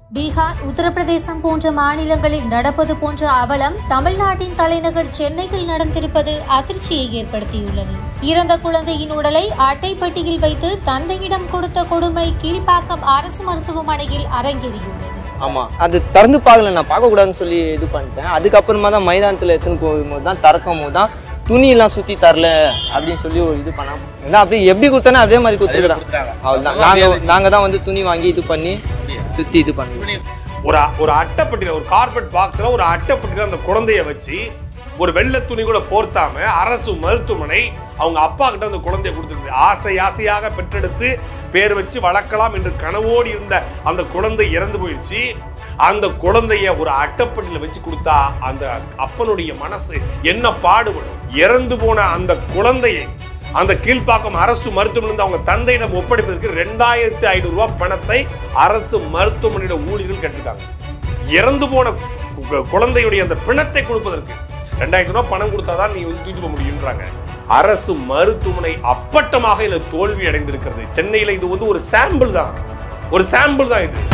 பீகார் உத்தரப்பிரதேசம் போன்ற மாநிலங்களில் நடப்பது போன்ற அவலம் தமிழ்நாட்டின் தலைநகர் சென்னையில் நடந்திருப்பது அதிர்ச்சியை ஏற்படுத்தியுள்ளது இறந்த குழந்தையின் உடலை அட்டைப்பட்டியில் வைத்து தந்தையிடம் கொடுத்த கொடுமை கீழ்ப்பாக்கம் அரசு மருத்துவமனையில் அரங்கேறியுள்ளது ஆமா அது திறந்து பார்க்கல நான் பார்க்கக்கூடாதுன்னு சொல்லி இது பண்ணிட்டேன் அதுக்கப்புறமா தான் மைதானத்தில் எடுத்துன்னு போகும்போது தான் திறக்கும் போது தான் துணியெல்லாம் சுற்றி தரல அப்படின்னு சொல்லி ஒரு இது பண்ணா அதான் அப்படியே எப்படி கொடுத்தானே அதே மாதிரி கொடுத்துருக்குறாங்க அவ்வளோதான் நாங்கள் நாங்கள் தான் வந்து துணி வாங்கி இது பண்ணி சுற்றி இது பண்ணி ஒரு அ- ஒரு அட்டைப்பட்டியில ஒரு கார்பெட் பாக்ஸ்ல ஒரு அட்டைப்பட்டியில அந்த குழந்தைய வச்சு ஒரு வெள்ளை துணி கூட போர்த்தாம அரசு மருத்துவமனை அவங்க அப்பா கிட்ட அந்த குழந்தைய கொடுத்துருக்கு ஆசை ஆசையாக பெற்றெடுத்து பேர் வச்சு வளர்க்கலாம் என்று கனவோடு இருந்த அந்த குழந்தை இறந்து போயிடுச்சு அந்த குழந்தைய ஒரு அட்டைப்பட்டியில வச்சு கொடுத்தா அந்த அப்பனுடைய மனசு என்ன பாடுபடும் இறந்து போன அந்த குழந்தையை அந்த கீழ்ப்பாக்கம் அரசு மருத்துவமனை அவங்க தந்தையிடம் ஒப்படைப்பதற்கு ரெண்டாயிரத்தி ஐநூறு ரூபாய் பணத்தை அரசு மருத்துவமனையோட ஊழியர்கள் கட்டிட்டாங்க இறந்து போன கு- குழந்தையுடைய அந்த பிணத்தை கொடுப்பதற்கு ரெண்டாயிரத்தி ரூபாய் பணம் கொடுத்தாதான் நீ வந்து தூக்கிட்டு போக முடியுன்றாங்க அரசு மருத்துவமனை அப்பட்டமாக இதுல தோல்வி அடைந்திருக்கிறது சென்னையில இது வந்து ஒரு சாம்பிள் தான் ஒரு சாம்பிள் தான் இது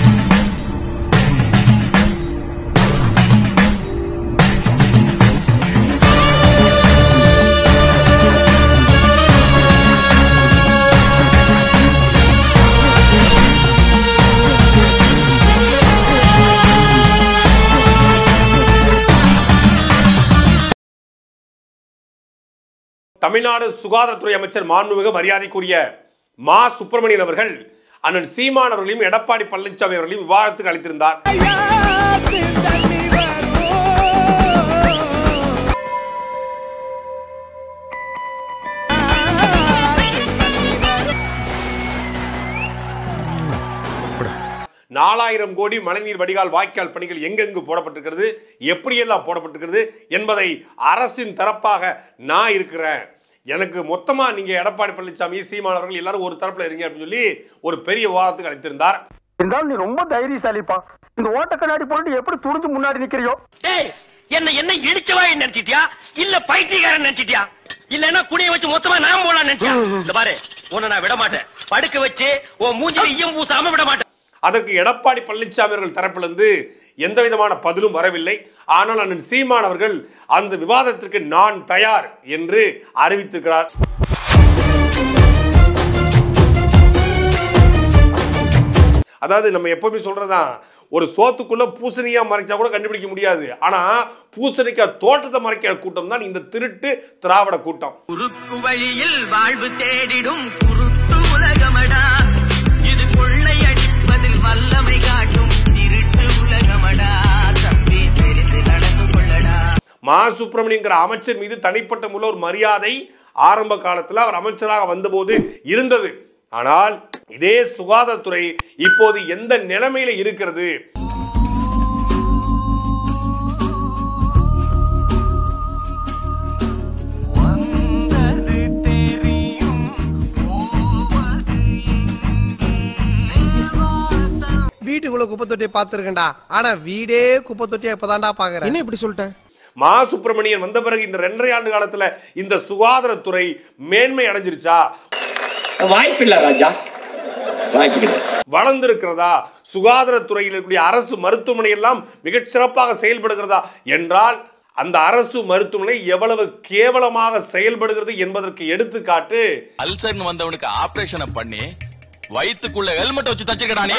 தமிழ்நாடு சுகாதாரத்துறை அமைச்சர் மாண்புமிகு மரியாதைக்குரிய மா சுப்பிரமணியன் அவர்கள் அண்ணன் சீமான் அவர்களையும் எடப்பாடி பழனிசாமி அவர்களையும் விவாதத்துக்கு அளித்திருந்தார் நாலாயிரம் கோடி மழைநீர் வடிகால் வாய்க்கால் பணிகள் எங்கெங்கு போடப்பட்டிருக்கிறது எப்படியெல்லாம் போடப்பட்டிருக்கிறது என்பதை அரசின் தரப்பாக நான் இருக்கிறேன் எனக்கு மொத்தமா நீங்க எடப்பாடி பழனிசாமி சீமான் அவர்கள் எல்லாரும் ஒரு தரப்புல இருங்க அப்படின்னு சொல்லி ஒரு பெரிய விவாதத்துக்கு அளித்திருந்தார் இருந்தாலும் நீ ரொம்ப தைரியசாலிப்பா இந்த ஓட்ட கண்ணாடி போட்டு எப்படி துணிஞ்சு முன்னாடி நிக்கிறியோ டேய் என்ன என்ன இடிச்சவாய் நினைச்சிட்டியா இல்ல பைத்தியக்காரன் நினைச்சிட்டியா இல்லன்னா குடிய வச்சு மொத்தமா நான் போலாம் நினைச்சியா இந்த பாரு உன்னை நான் விட மாட்டேன் படுக்க வச்சு உன் மூஞ்சில ஈயம் பூசாம விட மாட்டேன் அதற்கு எடப்பாடி பழனிசாமி அவர்கள் தரப்பிலிருந்து எந்த விதமான பதிலும் வரவில்லை ஆனால் அண்ணன் சீமான் அவர்கள் அந்த விவாதத்திற்கு நான் தயார் என்று அறிவித்திருக்கிறார் அதாவது நம்ம எப்பவுமே சொல்றதான் ஒரு சோத்துக்குள்ள பூசணியா மறைச்சா கூட கண்டுபிடிக்க முடியாது ஆனா பூசணிக்காய் தோட்டத்தை மறைக்கிற கூட்டம் தான் இந்த திருட்டு திராவிட கூட்டம் குறுக்கு வழியில் வாழ்வு தேடிடும் குருட்டு உலகமடா இது கொள்ளை அடிப்பதில் வல்லமை காட்டும் திருட்டு உலகமடா தம்பி தெரிந்து நடந்து கொள்ளடா மா சுப்பிரமணியங்கிற அமைச்சர் மீது தனிப்பட்ட முறையில் ஒரு மரியாதை ஆரம்ப காலத்தில் அவர் அமைச்சராக வந்தபோது இருந்தது ஆனால் இதே சுகாதாரத்துறை இப்போது எந்த நிலைமையில இருக்கிறது வீட்டுக்குள்ள குப்பை தொட்டியை பார்த்துருக்கேன்டா ஆனா வீடே குப்பை தொட்டியை இப்பதான்டா பாக்குறேன் என்ன இப்படி சொல்லிட்டேன் மா சுப்பிரமணியன் வந்த பிறகு இந்த ரெண்டரை ஆண்டு காலத்துல இந்த சுகாதாரத்துறை மேன்மை அடைஞ்சிருச்சா வாய்ப்பில்லை ராஜா வாய்ப்பில்லை வளர்ந்திருக்கிறதா சுகாதாரத்துறையில் இருக்கக்கூடிய அரசு மருத்துவமனை எல்லாம் மிகச் சிறப்பாக செயல்படுகிறதா என்றால் அந்த அரசு மருத்துவமனை எவ்வளவு கேவலமாக செயல்படுகிறது என்பதற்கு எடுத்துக்காட்டு அல்சர்னு வந்தவனுக்கு ஆபரேஷனை பண்ணி வயித்துக்குள்ள ஹெல்மெட் வச்சு தச்சிருக்கடானே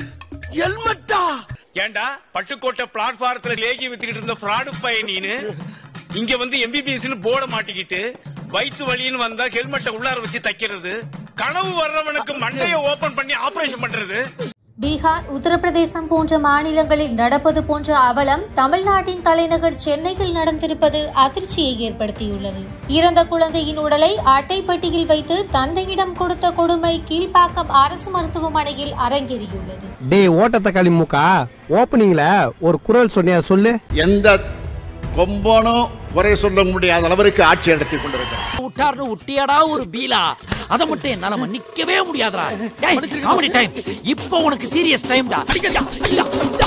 ஏண்டா பட்டுக்கோட்டை பிளாட்பாரத்துல லேகி வித்துக்கிட்டு இருந்த ஃப்ராடு பையன் நீனு இங்க வந்து எம்பிபிஎஸ் போட மாட்டிக்கிட்டு வயிற்று வலின்னு வந்தா ஹெல்மெட்டை உள்ளார வச்சு தைக்கிறது கனவு வர்றவனுக்கு மண்டைய ஓபன் பண்ணி ஆபரேஷன் பண்றது பீகார் உத்தரப்பிரதேசம் போன்ற மாநிலங்களில் நடப்பது போன்ற அவலம் தமிழ்நாட்டின் தலைநகர் சென்னையில் நடந்திருப்பது அதிர்ச்சியை ஏற்படுத்தியுள்ளது இறந்த குழந்தையின் உடலை அட்டைப்பட்டியில் வைத்து தந்தையிடம் கொடுத்த கொடுமை கீழ்ப்பாக்கம் அரசு மருத்துவமனையில் அரங்கேறியுள்ளது டேய் ஓட்ட தக்காளி மூக்கா ஓப்பனிங்ல ஒரு குரல் சொன்னியா சொல்லு எந்த கொம்பனும் குறை சொல்ல முடியாத அளவிற்கு ஆட்சி நடத்தி கொண்டிருக்கிறார் விட்டார்னு விட்டியாடா ஒரு பீலா அத மட்டும் என்னால மன்னிக்கவே முடியாதுடா டேய் காமெடி டைம் இப்போ உனக்கு சீரியஸ் டைம்டா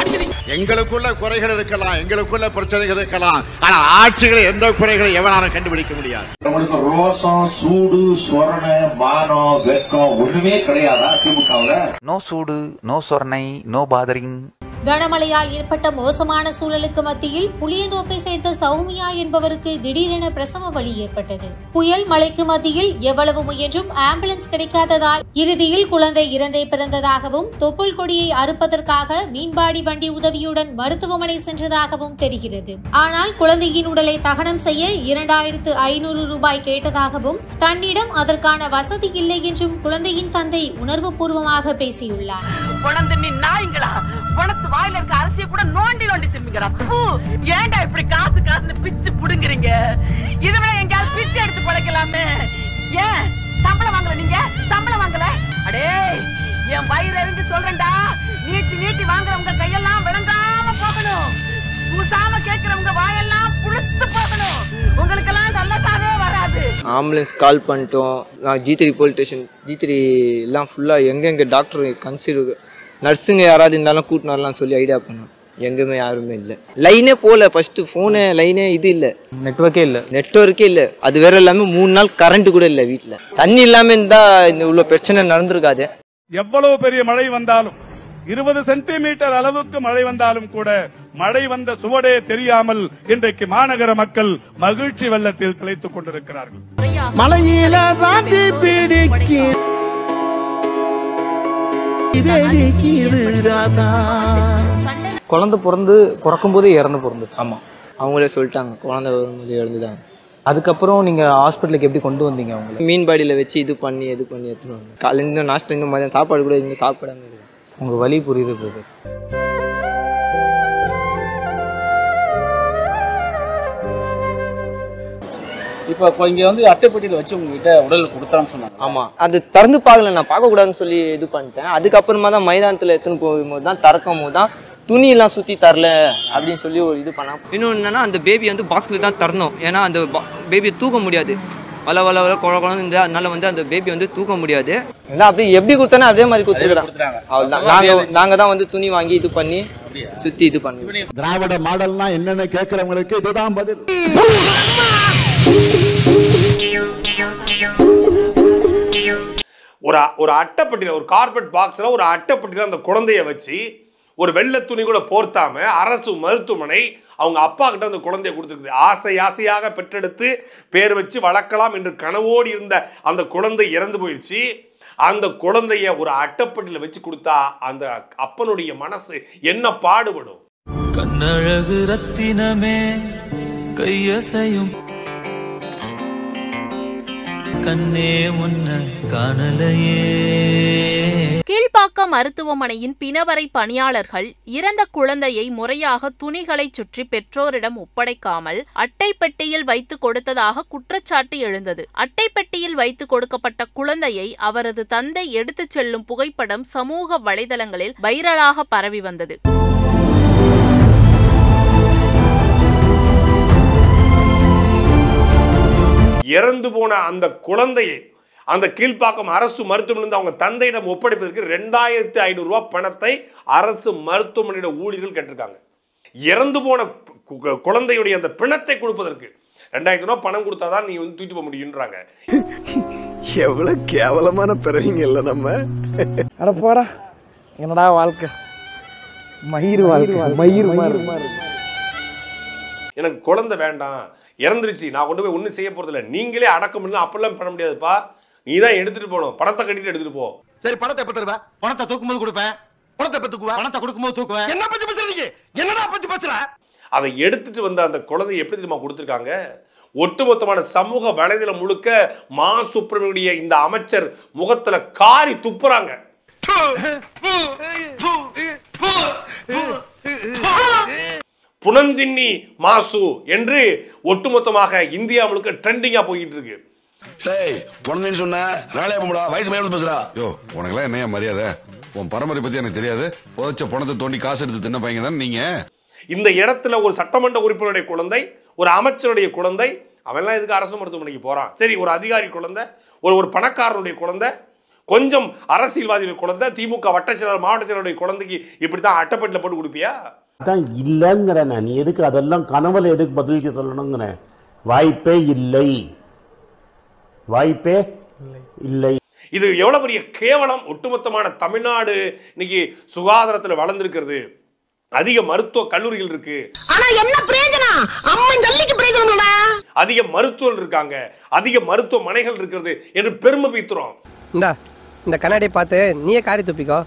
எங்களுக்குள்ள குறைகள் இருக்கலாம் எங்களுக்குள்ள பிரச்சனைகள் இருக்கலாம் ஆனால் ஆட்சிகளை எந்த குறைகளை எவனாலும் கண்டுபிடிக்க முடியாது நம்மளுக்கு ரோசம் சூடு சொரணை மானம் வெக்கம் ஒண்ணுமே கிடையாதா திமுகவுல நோ சூடு நோ சொர்ணை நோ பாதரிங் கனமழையால் ஏற்பட்ட மோசமான சூழலுக்கு மத்தியில் புளியந்தோப்பை சேர்ந்த சௌமியா என்பவருக்கு திடீரென பிரசவ வலி ஏற்பட்டது புயல் மழைக்கு மத்தியில் எவ்வளவு முயன்றும் ஆம்புலன்ஸ் கிடைக்காததால் இறுதியில் குழந்தை இறந்தே பிறந்ததாகவும் தொப்புள் கொடியை அறுப்பதற்காக மீன்பாடி வண்டி உதவியுடன் மருத்துவமனை சென்றதாகவும் தெரிகிறது ஆனால் குழந்தையின் உடலை தகனம் செய்ய இரண்டாயிரத்து ஐநூறு ரூபாய் கேட்டதாகவும் தன்னிடம் அதற்கான வசதி இல்லை என்றும் குழந்தையின் தந்தை உணர்வுபூர்வமாக பேசியுள்ளார் பணம் தண்ணி நாய்ங்களா பணத்து வாயில இருக்க அரிசிய கூட நோண்டி நோண்டி திரும்பிக்கிறா பூ, ஏன்டா இப்படி காசு காசுன்னு பிச்சு புடுங்குறீங்க இதுவே எங்கேயாவது பிச்சு எடுத்து பழைக்கலாமே ஏன் சம்பளம் வாங்கல நீங்க சம்பளம் வாங்கல அடே என் வயிறு எரிஞ்சு சொல்றேன்டா நீட்டி நீட்டி வாங்குறவங்க கையெல்லாம் விளங்காம போகணும் பூசாம கேக்குறவங்க வாயெல்லாம் புழுத்து போகணும் உங்களுக்கெல்லாம் நல்லதாவே வராது ஆம்புலன்ஸ் கால் பண்ணிட்டோம் நான் G three police station G three எல்லாம் ஃபுல்லாக எங்கெங்கே டாக்டர் கன்சிடர் நர்ஸுங்க யாராவது இருந்தாலும் கூட்டின்னு வரலாம்னு சொல்லி ஐடியா பண்ணோம் எங்கேயுமே யாருமே இல்லை லைனே போகல ஃபஸ்ட்டு ஃபோனு லைனே இது இல்லை நெட்ஒர்க்கே இல்லை நெட்ஒர்க்கே இல்லை அது வேற எல்லாமே மூணு நாள் கரண்ட் கூட இல்லை வீட்டில் தண்ணி இல்லாமல் இருந்தால் இந்த இவ்வளோ பிரச்சனை நடந்திருக்காது எவ்வளவு பெரிய மழை வந்தாலும் இருபது சென்டிமீட்டர் அளவுக்கு மழை வந்தாலும் கூட மழை வந்த சுவடே தெரியாமல் இன்றைக்கு மாநகர மக்கள் மகிழ்ச்சி வெள்ளத்தில் திளைத்துக் கொண்டிருக்கிறார்கள் மலையில ராண்டி பிடிக்கு குழந்தை பிறந்து பிறக்கும் போதே இறந்து பிறந்துச்சு ஆமாம் அவங்களே சொல்லிட்டாங்க குழந்தை வரும்போது இறந்துட்டாங்க அதுக்கப்புறம் நீங்கள் ஹாஸ்பிட்டலுக்கு எப்படி கொண்டு வந்தீங்க அவங்கள மீன்பாடியில் வச்சு இது பண்ணி இது பண்ணி எடுத்துன்னு வந்தோம் காலையில் இன்னும் நாஷ்டம் இன்னும் மதியம் சாப்பாடு கூட இன்னும் சாப்பிடாம இருக்கு உங்கள் வலி புரியுது பிரதர் இப்போ இங்க வந்து அட்டைப்பட்டியில வச்சு உங்ககிட்ட உடல் கொடுத்தான்னு சொன்னாங்க ஆமாம் அது திறந்து பார்க்கல நான் பார்க்கக்கூடாதுன்னு சொல்லி இது பண்ணிட்டேன் அதுக்கப்புறமா தான் மைதானத்தில் எடுத்துன்னு போகும்போது தான் திறக்கும் போது தான் துணியெல்லாம் சுற்றி தரல அப்படின்னு சொல்லி ஒரு இது பண்ணான் இன்னொன்று என்னன்னா அந்த பேபி வந்து பாக்ஸில் தான் தரணும் ஏன்னா அந்த பேபியை தூக்க முடியாது வள வள வள குழ குழந்தை இருந்து அதனால வந்து அந்த பேபி வந்து தூக்க முடியாது அதான் அப்படியே எப்படி கொடுத்தானோ அதே மாதிரி கொடுத்துருக்காங்க அவ்வளோதான் நாங்கள் நாங்கள் தான் வந்து துணி வாங்கி இது பண்ணி சுற்றி இது பண்ணி திராவிட மாடல்னா என்னன்னு கேட்கிறவங்களுக்கு இதுதான் பதில் ஒரு ஒரு அட்டைப்பட்டியில் ஒரு கார்பெட் பாக்ஸில் ஒரு அட்டைப்பட்டியில் அந்த குழந்தைய வச்சு ஒரு வெள்ளை துணி கூட போர்த்தாம அரசு மருத்துவமனை அவங்க அப்பா கிட்ட அந்த குழந்தைய கொடுத்துருக்குது ஆசை ஆசையாக பெற்றெடுத்து பேர் வச்சு வளர்க்கலாம் என்று கனவோடு இருந்த அந்த குழந்தை இறந்து போயிடுச்சு அந்த குழந்தைய ஒரு அட்டைப்பட்டியில் வச்சு கொடுத்தா அந்த அப்பனுடைய மனசு என்ன பாடுபடும் கண்ணழகு ரத்தினமே கையசையும் கண்ணே முன்ன காணலையே கீழ்ப்பாக்கம் மருத்துவமனையின் பிணவரை பணியாளர்கள் இறந்த குழந்தையை முறையாக துணிகளை சுற்றி பெற்றோரிடம் ஒப்படைக்காமல் அட்டைப்பெட்டியில் வைத்து கொடுத்ததாக குற்றச்சாட்டு எழுந்தது அட்டைப்பெட்டியில் வைத்து கொடுக்கப்பட்ட குழந்தையை அவரது தந்தை எடுத்துச் செல்லும் புகைப்படம் சமூக வலைதளங்களில் வைரலாக பரவி வந்தது இறந்து போன அந்த குழந்தையை அந்த கீழ்ப்பாக்கம் அரசு மருத்துவமனை அவங்க தந்தையிடம் ஒப்படைப்பதற்கு ரெண்டாயிரத்தி ஐநூறு ரூபாய் பணத்தை அரசு மருத்துவமனையோட ஊழியர்கள் கேட்டிருக்காங்க இறந்து போன கு- கு- குழந்தையுடைய அந்த பிணத்தை கொடுப்பதற்கு ரெண்டாயிரத்தி ரூபாய் பணம் கொடுத்தாதான் நீ வந்து தூக்கிட்டு போக முடியுன்றாங்க எவ்வளவு கேவலமான பிறவிங்க இல்ல நம்ம அட போடா என்னடா வாழ்க்கை மயிர் வாழ்க்கை மயிர் மாதிரி எனக்கு குழந்தை வேண்டாம் இறந்துருச்சு நான் கொண்டு போய் ஒன்றும் செய்ய போறதில்ல நீங்களே அடக்கம் பண்ணலாம் அப்பெல்லாம் பண்ண முடியாதுப்பா நீ தான் எடுத்துட்டு போகணும் பணத்தை கட்டிட்டு எடுத்துட்டு போ சரி பணத்தை எப்ப தருவ பணத்தை தூக்கும்போது கொடுப்பேன் பணத்தை எப்ப தூக்குவ பணத்தை கொடுக்கும்போது தூக்குவேன் என்ன பத்தி பேசுற நீங்க என்னடா பத்தி பேசுற அதை எடுத்துட்டு வந்த அந்த குழந்தையை எப்படி தெரியுமா கொடுத்துருக்காங்க ஒட்டுமொத்தமான சமூக வலைதளம் முழுக்க மா சுப்பிரமணிய இந்த அமைச்சர் முகத்துல காரி துப்புறாங்க புனந்தின்னி மாசு என்று ஒட்டுமொத்தமாக இந்தியா முழுக்க ட்ரெண்டிங்கா போயிட்டு இருக்கு டேய் பொண்ணுன்னு சொன்ன ராளையா போடா வயசு மேல பேசுறா யோ உனக்கெல்லாம் என்னையா மரியாதை உன் பரம்பரை பத்தி எனக்கு தெரியாது புதைச்ச பணத்தை தோண்டி காசு எடுத்து தின்ன பையன் தானே நீங்க இந்த இடத்துல ஒரு சட்டமன்ற உறுப்பினருடைய குழந்தை ஒரு அமைச்சருடைய குழந்தை அவன்லாம் எதுக்கு அரசு மருத்துவமனைக்கு போறான் சரி ஒரு அதிகாரி குழந்தை ஒரு ஒரு பணக்காரனுடைய குழந்தை கொஞ்சம் அரசியல்வாதிகள் குழந்தை திமுக வட்டச் செயலாளர் மாவட்ட செயலாளருடைய குழந்தைக்கு இப்படி தான் அட்டைப்பட்டில் போட்டு கொடுப்பியா அதான் இல்லைங்கிறேன் நீ எதுக்கு அதெல்லாம் கனவுல எதுக்கு பதிலுக்கு சொல்லணுங்கிறேன் வாய்ப்பே இல்லை வாய்ப்பே இல்லை இது எவ்வளவு பெரிய கேவலம் ஒட்டுமொத்தமான தமிழ்நாடு இன்னைக்கு சுகாதாரத்துல வளர்ந்திருக்கிறது அதிக மருத்துவ கல்லூரிகள் இருக்கு ஆனா என்ன பிரயோஜனம் அம்மன் ஜல்லிக்கு பிரயோஜனம் அதிக மருத்துவர்கள் இருக்காங்க அதிக மருத்துவமனைகள் இருக்கிறது என்று பெருமை பீத்துறோம் இந்தா இந்த கண்ணாடியை பார்த்து நீயே காரி துப்பிக்கோ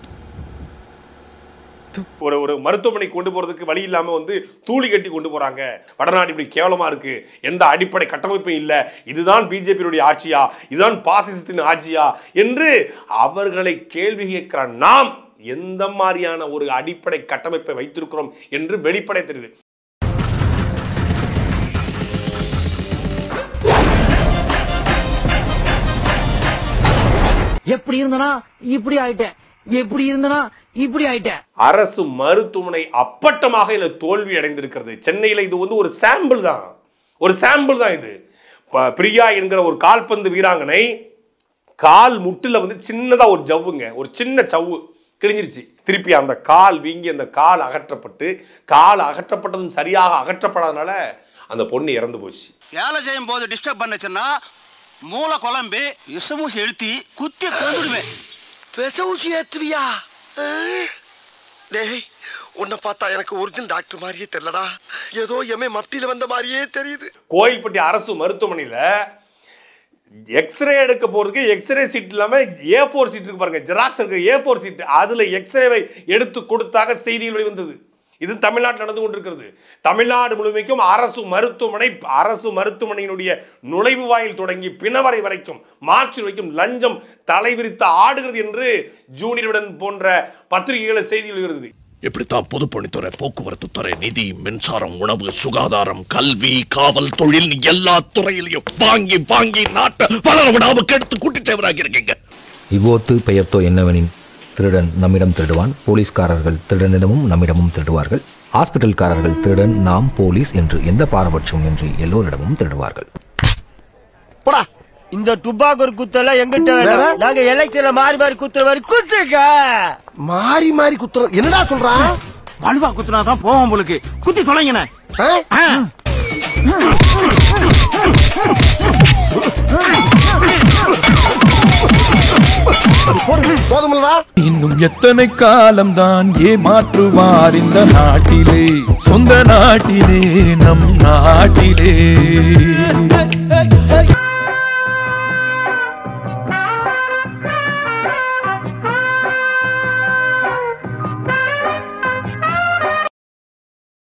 ஒரு ஒரு மருத்துவமனைக்கு கொண்டு போறதுக்கு வழி இல்லாம வந்து தூளி கட்டி கொண்டு போறாங்க வடநாடு இப்படி கேவலமா இருக்கு எந்த அடிப்படை கட்டமைப்பும் இல்ல இதுதான் பிஜேபியுடைய ஆட்சியா இதுதான் பாசிசத்தின் ஆட்சியா என்று அவர்களை கேள்வி கேட்கிற நாம் எந்த மாதிரியான ஒரு அடிப்படை கட்டமைப்பை வைத்திருக்கிறோம் என்று வெளிப்படை தெரியுது எப்படி இருந்தனா இப்படி ஆயிட்டேன் எப்படி இருந்தனா இப்படி ஆயிட்டேன் அரசு மருத்துவமனை அப்பட்டமாக இதுல தோல்வி அடைந்திருக்கிறது சென்னையில இது வந்து ஒரு சாம்பிள் தான் ஒரு சாம்பிள் தான் இது ப- பிரியா என்கிற ஒரு கால்பந்து வீராங்கனை கால் முட்டுல வந்து சின்னதா ஒரு ஜவ்வுங்க ஒரு சின்ன சவ்வு கிழிஞ்சிருச்சு திருப்பி அந்த கால் வீங்கி அந்த கால் அகற்றப்பட்டு கால் அகற்றப்பட்டதும் சரியாக அகற்றப்படாதனால அந்த பொண்ணு இறந்து போச்சு வேலை செய்யும் போது டிஸ்டர்ப் பண்ணுச்சுன்னா மூளை குழம்பு விஷமூசி எழுத்தி குத்தி கொண்டுடுவேன் விஷ ஊசி ஏத்துவியா டேய் உன்னை பார்த்தா எனக்கு ஒரிஜினல் டாக்டர் மாதிரியே தெரியலடா ஏதோ எம்ஏ மப்டியில வந்த மாதிரியே தெரியுது கோயில்பட்டி அரசு மருத்துவமனையில எக்ஸ்ரே எடுக்க போறதுக்கு எக்ஸ்ரே சீட் இல்லாம ஏ ஃபோர் சீட் இருக்கு பாருங்க ஜெராக்ஸ் இருக்கு ஏ ஃபோர் சீட் அதுல எக்ஸ்ரேவை எடுத்து கொடுத்தாக செய்திகள் வெளிவந்தது இது தமிழ்நாட்டில் நடந்து கொண்டிருக்கிறது தமிழ்நாடு முழுமைக்கும் அரசு மருத்துவமனை அரசு மருத்துவமனையினுடைய நுழைவு வாயில் தொடங்கி பிணவரை வரைக்கும் மார்ச் வரைக்கும் லஞ்சம் தலைவிரித்து ஆடுகிறது என்று ஜூனியருடன் போன்ற பத்திரிகைகளை செய்தி எழுகிறது இப்படித்தான் பொதுப்பணித்துறை போக்குவரத்து துறை நிதி மின்சாரம் உணவு சுகாதாரம் கல்வி காவல் தொழில் எல்லா துறையிலையும் வாங்கி வாங்கி நாட்டை வளர விடாம கெடுத்து குட்டிச்சவராகி இருக்கீங்க இவ்வோத்து பெயர்த்தோ என்னவெனின் திருடன் நம்மிடம் திருடுவான் போலீஸ்காரர்கள் திருடனிடமும் நம்மிடமும் திருடுவார்கள் ஹாஸ்பிட்டல்காரர்கள் திருடன் நாம் போலீஸ் என்று எந்த பாரபட்சமும் இன்றி எல்லோரிடமும் திருடுவார்கள் போடா இந்த டுபாக்கூர் குத்தெல்லாம் எங்கிட்ட வேணாம் நாங்க எலெக்ஷன்ல மாறி மாறி குத்துற மாதிரி குத்துக்க மாறி மாறி குத்துற என்னடா சொல்றான் வலுவா குத்துனா தான் போவோம் உங்களுக்கு குத்தி தொலைங்கண்ணே போதுமில்லடா இன்னும் எத்தனை காலம்தான் ஏமாற்றுவார் இந்த நாட்டிலே சொந்த நாட்டிலே நம் நாட்டிலே